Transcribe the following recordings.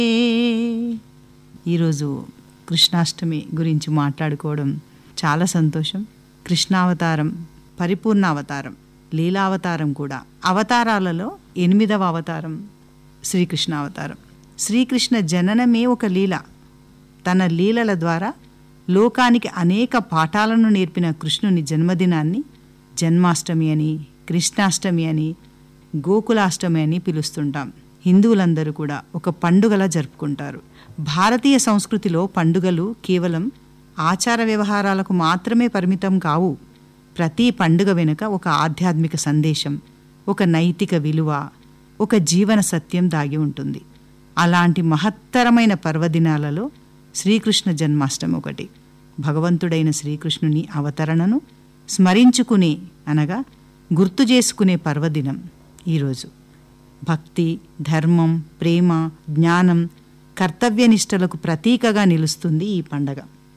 ఈరోజు కృష్ణాష్టమి గురించి మాట్లాడుకోవడం చాలా సంతోషం కృష్ణావతారం పరిపూర్ణ అవతారం లీలావతారం కూడా అవతారాలలో ఎనిమిదవ అవతారం శ్రీకృష్ణ అవతారం శ్రీకృష్ణ జననమే ఒక లీల తన లీలల ద్వారా లోకానికి అనేక పాఠాలను నేర్పిన కృష్ణుని జన్మదినాన్ని జన్మాష్టమి అని కృష్ణాష్టమి అని గోకులాష్టమి అని పిలుస్తుంటాం హిందువులందరూ కూడా ఒక పండుగలా జరుపుకుంటారు భారతీయ సంస్కృతిలో పండుగలు కేవలం ఆచార వ్యవహారాలకు మాత్రమే పరిమితం కావు ప్రతి పండుగ వెనుక ఒక ఆధ్యాత్మిక సందేశం ఒక నైతిక విలువ ఒక జీవన సత్యం దాగి ఉంటుంది అలాంటి మహత్తరమైన పర్వదినాలలో శ్రీకృష్ణ జన్మాష్టమి ఒకటి భగవంతుడైన శ్రీకృష్ణుని అవతరణను స్మరించుకునే అనగా గుర్తు చేసుకునే పర్వదినం ఈరోజు భక్తి ధర్మం ప్రేమ జ్ఞానం కర్తవ్యనిష్టలకు ప్రతీకగా నిలుస్తుంది ఈ పండగ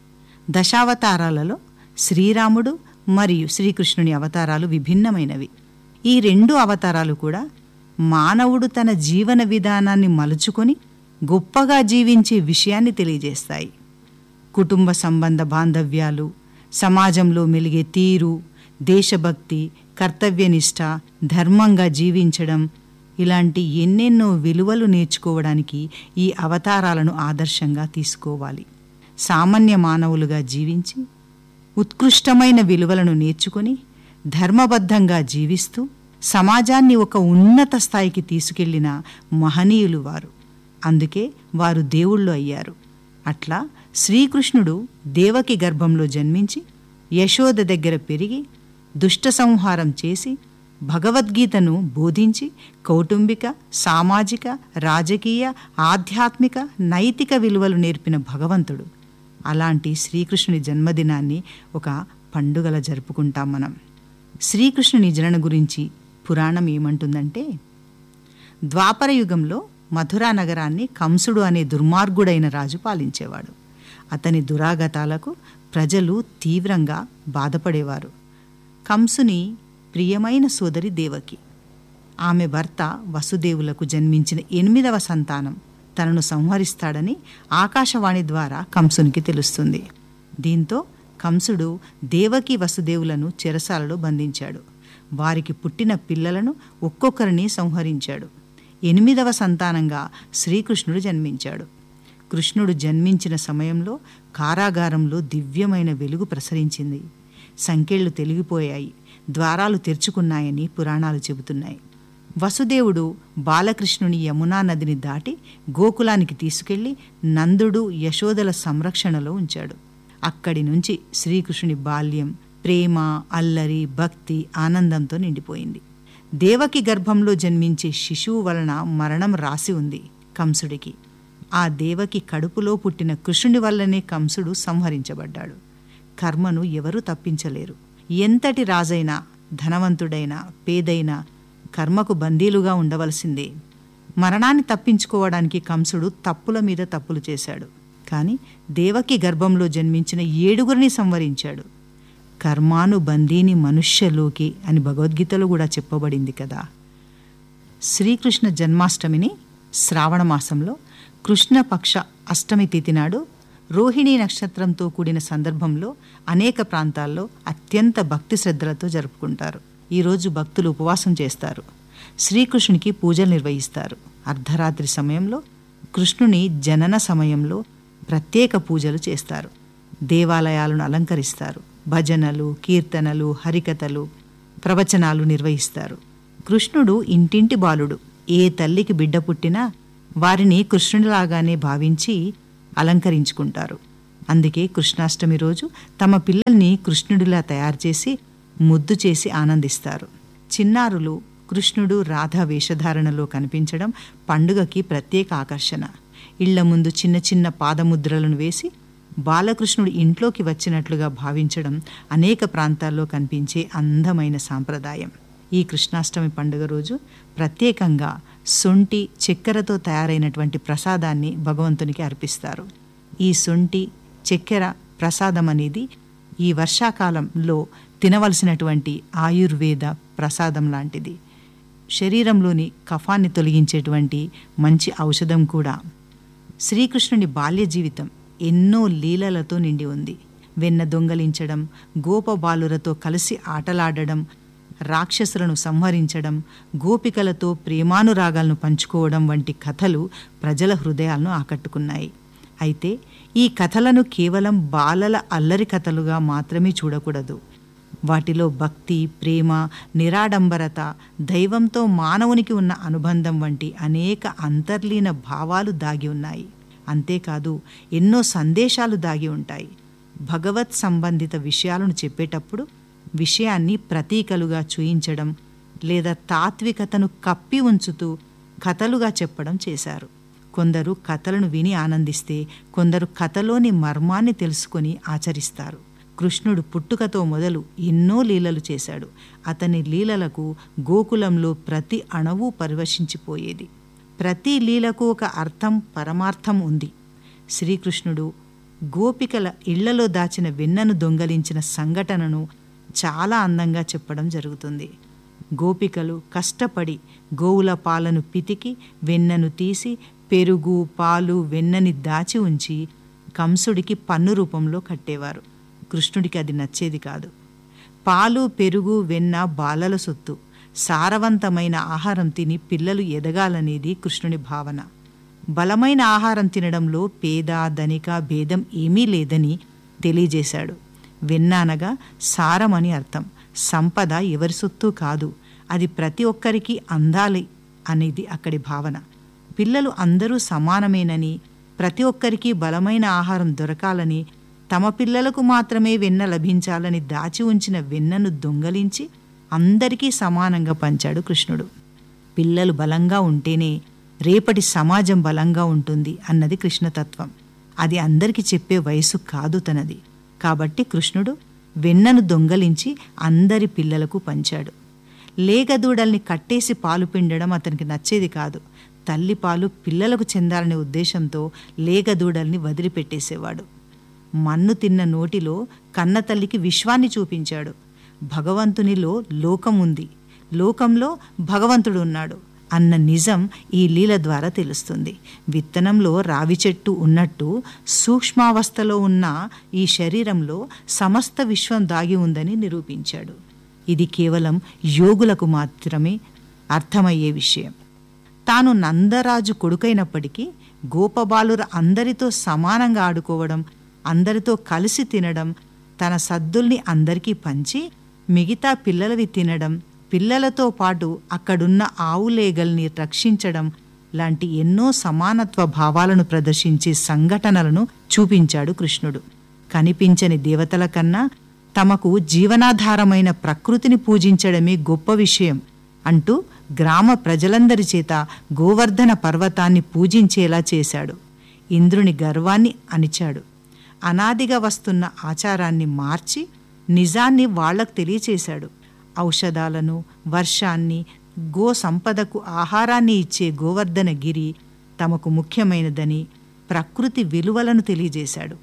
దశావతారాలలో శ్రీరాముడు మరియు శ్రీకృష్ణుని అవతారాలు విభిన్నమైనవి ఈ రెండు అవతారాలు కూడా మానవుడు తన జీవన విధానాన్ని మలుచుకొని గొప్పగా జీవించే విషయాన్ని తెలియజేస్తాయి కుటుంబ సంబంధ బాంధవ్యాలు సమాజంలో మెలిగే తీరు దేశభక్తి కర్తవ్యనిష్ట ధర్మంగా జీవించడం ఇలాంటి ఎన్నెన్నో విలువలు నేర్చుకోవడానికి ఈ అవతారాలను ఆదర్శంగా తీసుకోవాలి సామాన్య మానవులుగా జీవించి ఉత్కృష్టమైన విలువలను నేర్చుకొని ధర్మబద్ధంగా జీవిస్తూ సమాజాన్ని ఒక ఉన్నత స్థాయికి తీసుకెళ్లిన మహనీయులు వారు అందుకే వారు దేవుళ్ళు అయ్యారు అట్లా శ్రీకృష్ణుడు దేవకి గర్భంలో జన్మించి యశోద దగ్గర పెరిగి దుష్ట సంహారం చేసి భగవద్గీతను బోధించి కౌటుంబిక సామాజిక రాజకీయ ఆధ్యాత్మిక నైతిక విలువలు నేర్పిన భగవంతుడు అలాంటి శ్రీకృష్ణుని జన్మదినాన్ని ఒక పండుగల జరుపుకుంటాం మనం శ్రీకృష్ణుని జనన గురించి పురాణం ఏమంటుందంటే ద్వాపర యుగంలో మధురా నగరాన్ని కంసుడు అనే దుర్మార్గుడైన రాజు పాలించేవాడు అతని దురాగతాలకు ప్రజలు తీవ్రంగా బాధపడేవారు కంసుని ప్రియమైన సోదరి దేవకి ఆమె భర్త వసుదేవులకు జన్మించిన ఎనిమిదవ సంతానం తనను సంహరిస్తాడని ఆకాశవాణి ద్వారా కంసునికి తెలుస్తుంది దీంతో కంసుడు దేవకి వసుదేవులను చెరసాలలో బంధించాడు వారికి పుట్టిన పిల్లలను ఒక్కొక్కరిని సంహరించాడు ఎనిమిదవ సంతానంగా శ్రీకృష్ణుడు జన్మించాడు కృష్ణుడు జన్మించిన సమయంలో కారాగారంలో దివ్యమైన వెలుగు ప్రసరించింది సంకెళ్ళు తెలిగిపోయాయి ద్వారాలు తెరుచుకున్నాయని పురాణాలు చెబుతున్నాయి వసుదేవుడు బాలకృష్ణుని యమునా నదిని దాటి గోకులానికి తీసుకెళ్లి నందుడు యశోదల సంరక్షణలో ఉంచాడు అక్కడి నుంచి శ్రీకృష్ణుని బాల్యం ప్రేమ అల్లరి భక్తి ఆనందంతో నిండిపోయింది దేవకి గర్భంలో జన్మించే శిశువు వలన మరణం రాసి ఉంది కంసుడికి ఆ దేవకి కడుపులో పుట్టిన కృష్ణుని వల్లనే కంసుడు సంహరించబడ్డాడు కర్మను ఎవరూ తప్పించలేరు ఎంతటి రాజైనా ధనవంతుడైనా పేదైనా కర్మకు బందీలుగా ఉండవలసిందే మరణాన్ని తప్పించుకోవడానికి కంసుడు తప్పుల మీద తప్పులు చేశాడు కానీ దేవకి గర్భంలో జన్మించిన ఏడుగురిని సంవరించాడు కర్మాను బందీని మనుష్యలోకి అని భగవద్గీతలో కూడా చెప్పబడింది కదా శ్రీకృష్ణ జన్మాష్టమిని శ్రావణ మాసంలో కృష్ణపక్ష అష్టమి తిథి నాడు రోహిణీ నక్షత్రంతో కూడిన సందర్భంలో అనేక ప్రాంతాల్లో అత్యంత భక్తి శ్రద్ధలతో జరుపుకుంటారు ఈరోజు భక్తులు ఉపవాసం చేస్తారు శ్రీకృష్ణునికి పూజలు నిర్వహిస్తారు అర్ధరాత్రి సమయంలో కృష్ణుని జనన సమయంలో ప్రత్యేక పూజలు చేస్తారు దేవాలయాలను అలంకరిస్తారు భజనలు కీర్తనలు హరికథలు ప్రవచనాలు నిర్వహిస్తారు కృష్ణుడు ఇంటింటి బాలుడు ఏ తల్లికి బిడ్డ పుట్టినా వారిని కృష్ణుడిలాగానే భావించి అలంకరించుకుంటారు అందుకే కృష్ణాష్టమి రోజు తమ పిల్లల్ని కృష్ణుడిలా తయారు చేసి ముద్దు చేసి ఆనందిస్తారు చిన్నారులు కృష్ణుడు రాధా వేషధారణలో కనిపించడం పండుగకి ప్రత్యేక ఆకర్షణ ఇళ్ల ముందు చిన్న చిన్న పాదముద్రలను వేసి బాలకృష్ణుడు ఇంట్లోకి వచ్చినట్లుగా భావించడం అనేక ప్రాంతాల్లో కనిపించే అందమైన సాంప్రదాయం ఈ కృష్ణాష్టమి పండుగ రోజు ప్రత్యేకంగా సొంటి చక్కెరతో తయారైనటువంటి ప్రసాదాన్ని భగవంతునికి అర్పిస్తారు ఈ సొంటి చక్కెర ప్రసాదం అనేది ఈ వర్షాకాలంలో తినవలసినటువంటి ఆయుర్వేద ప్రసాదం లాంటిది శరీరంలోని కఫాన్ని తొలగించేటువంటి మంచి ఔషధం కూడా శ్రీకృష్ణుని బాల్య జీవితం ఎన్నో లీలలతో నిండి ఉంది వెన్న దొంగలించడం గోపబాలురతో కలిసి ఆటలాడడం రాక్షసులను సంహరించడం గోపికలతో ప్రేమానురాగాలను పంచుకోవడం వంటి కథలు ప్రజల హృదయాలను ఆకట్టుకున్నాయి అయితే ఈ కథలను కేవలం బాలల అల్లరి కథలుగా మాత్రమే చూడకూడదు వాటిలో భక్తి ప్రేమ నిరాడంబరత దైవంతో మానవునికి ఉన్న అనుబంధం వంటి అనేక అంతర్లీన భావాలు దాగి ఉన్నాయి అంతేకాదు ఎన్నో సందేశాలు దాగి ఉంటాయి భగవత్ సంబంధిత విషయాలను చెప్పేటప్పుడు విషయాన్ని ప్రతీకలుగా చూయించడం లేదా తాత్వికతను కప్పి ఉంచుతూ కథలుగా చెప్పడం చేశారు కొందరు కథలను విని ఆనందిస్తే కొందరు కథలోని మర్మాన్ని తెలుసుకొని ఆచరిస్తారు కృష్ణుడు పుట్టుకతో మొదలు ఎన్నో లీలలు చేశాడు అతని లీలలకు గోకులంలో ప్రతి అణువు పరివశించిపోయేది ప్రతి లీలకు ఒక అర్థం పరమార్థం ఉంది శ్రీకృష్ణుడు గోపికల ఇళ్లలో దాచిన వెన్నను దొంగలించిన సంఘటనను చాలా అందంగా చెప్పడం జరుగుతుంది గోపికలు కష్టపడి గోవుల పాలను పితికి వెన్నను తీసి పెరుగు పాలు వెన్నని దాచి ఉంచి కంసుడికి పన్ను రూపంలో కట్టేవారు కృష్ణుడికి అది నచ్చేది కాదు పాలు పెరుగు వెన్న బాలల సొత్తు సారవంతమైన ఆహారం తిని పిల్లలు ఎదగాలనేది కృష్ణుని భావన బలమైన ఆహారం తినడంలో పేద ధనిక భేదం ఏమీ లేదని తెలియజేశాడు వెన్న అనగా సారం అని అర్థం సంపద ఎవరి సొత్తు కాదు అది ప్రతి ఒక్కరికి అందాలి అనేది అక్కడి భావన పిల్లలు అందరూ సమానమేనని ప్రతి ఒక్కరికి బలమైన ఆహారం దొరకాలని తమ పిల్లలకు మాత్రమే వెన్న లభించాలని దాచి ఉంచిన వెన్నను దొంగలించి అందరికీ సమానంగా పంచాడు కృష్ణుడు పిల్లలు బలంగా ఉంటేనే రేపటి సమాజం బలంగా ఉంటుంది అన్నది కృష్ణతత్వం అది అందరికీ చెప్పే వయసు కాదు తనది కాబట్టి కృష్ణుడు వెన్నను దొంగలించి అందరి పిల్లలకు పంచాడు లేగదూడల్ని కట్టేసి పాలు పిండడం అతనికి నచ్చేది కాదు తల్లి పాలు పిల్లలకు చెందాలనే ఉద్దేశంతో లేగదూడల్ని వదిలిపెట్టేసేవాడు మన్ను తిన్న నోటిలో కన్నతల్లికి విశ్వాన్ని చూపించాడు భగవంతునిలో లోకం ఉంది లోకంలో భగవంతుడు ఉన్నాడు అన్న నిజం ఈ లీల ద్వారా తెలుస్తుంది విత్తనంలో రావి చెట్టు ఉన్నట్టు సూక్ష్మావస్థలో ఉన్న ఈ శరీరంలో సమస్త విశ్వం దాగి ఉందని నిరూపించాడు ఇది కేవలం యోగులకు మాత్రమే అర్థమయ్యే విషయం తాను నందరాజు కొడుకైనప్పటికీ గోపబాలుర అందరితో సమానంగా ఆడుకోవడం అందరితో కలిసి తినడం తన సద్దుల్ని అందరికీ పంచి మిగతా పిల్లలవి తినడం పిల్లలతో పాటు అక్కడున్న ఆవులేగల్ని రక్షించడం లాంటి ఎన్నో సమానత్వ భావాలను ప్రదర్శించే సంఘటనలను చూపించాడు కృష్ణుడు కనిపించని దేవతల కన్నా తమకు జీవనాధారమైన ప్రకృతిని పూజించడమే గొప్ప విషయం అంటూ గ్రామ ప్రజలందరి చేత గోవర్ధన పర్వతాన్ని పూజించేలా చేశాడు ఇంద్రుని గర్వాన్ని అణిచాడు అనాదిగా వస్తున్న ఆచారాన్ని మార్చి నిజాన్ని వాళ్లకు తెలియచేశాడు ఔషధాలను వర్షాన్ని గో సంపదకు ఆహారాన్ని ఇచ్చే గోవర్ధన గిరి తమకు ముఖ్యమైనదని ప్రకృతి విలువలను తెలియజేశాడు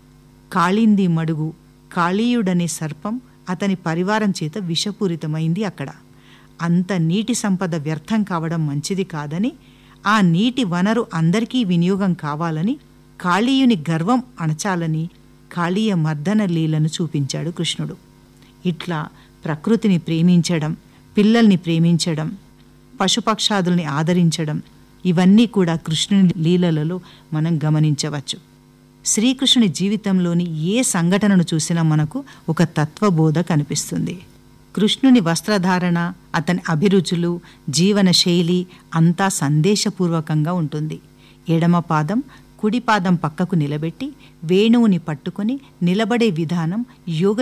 కాళింది మడుగు కాళీయుడనే సర్పం అతని పరివారం చేత విషపూరితమైంది అక్కడ అంత నీటి సంపద వ్యర్థం కావడం మంచిది కాదని ఆ నీటి వనరు అందరికీ వినియోగం కావాలని కాళీయుని గర్వం అణచాలని కాళీయ మర్దన లీలను చూపించాడు కృష్ణుడు ఇట్లా ప్రకృతిని ప్రేమించడం పిల్లల్ని ప్రేమించడం పశుపక్షాదుల్ని ఆదరించడం ఇవన్నీ కూడా కృష్ణుని లీలలలో మనం గమనించవచ్చు శ్రీకృష్ణుని జీవితంలోని ఏ సంఘటనను చూసినా మనకు ఒక తత్వబోధ కనిపిస్తుంది కృష్ణుని వస్త్రధారణ అతని అభిరుచులు జీవన శైలి అంతా సందేశపూర్వకంగా ఉంటుంది ఎడమ పాదం కుడి పాదం పక్కకు నిలబెట్టి వేణువుని పట్టుకొని నిలబడే విధానం యోగ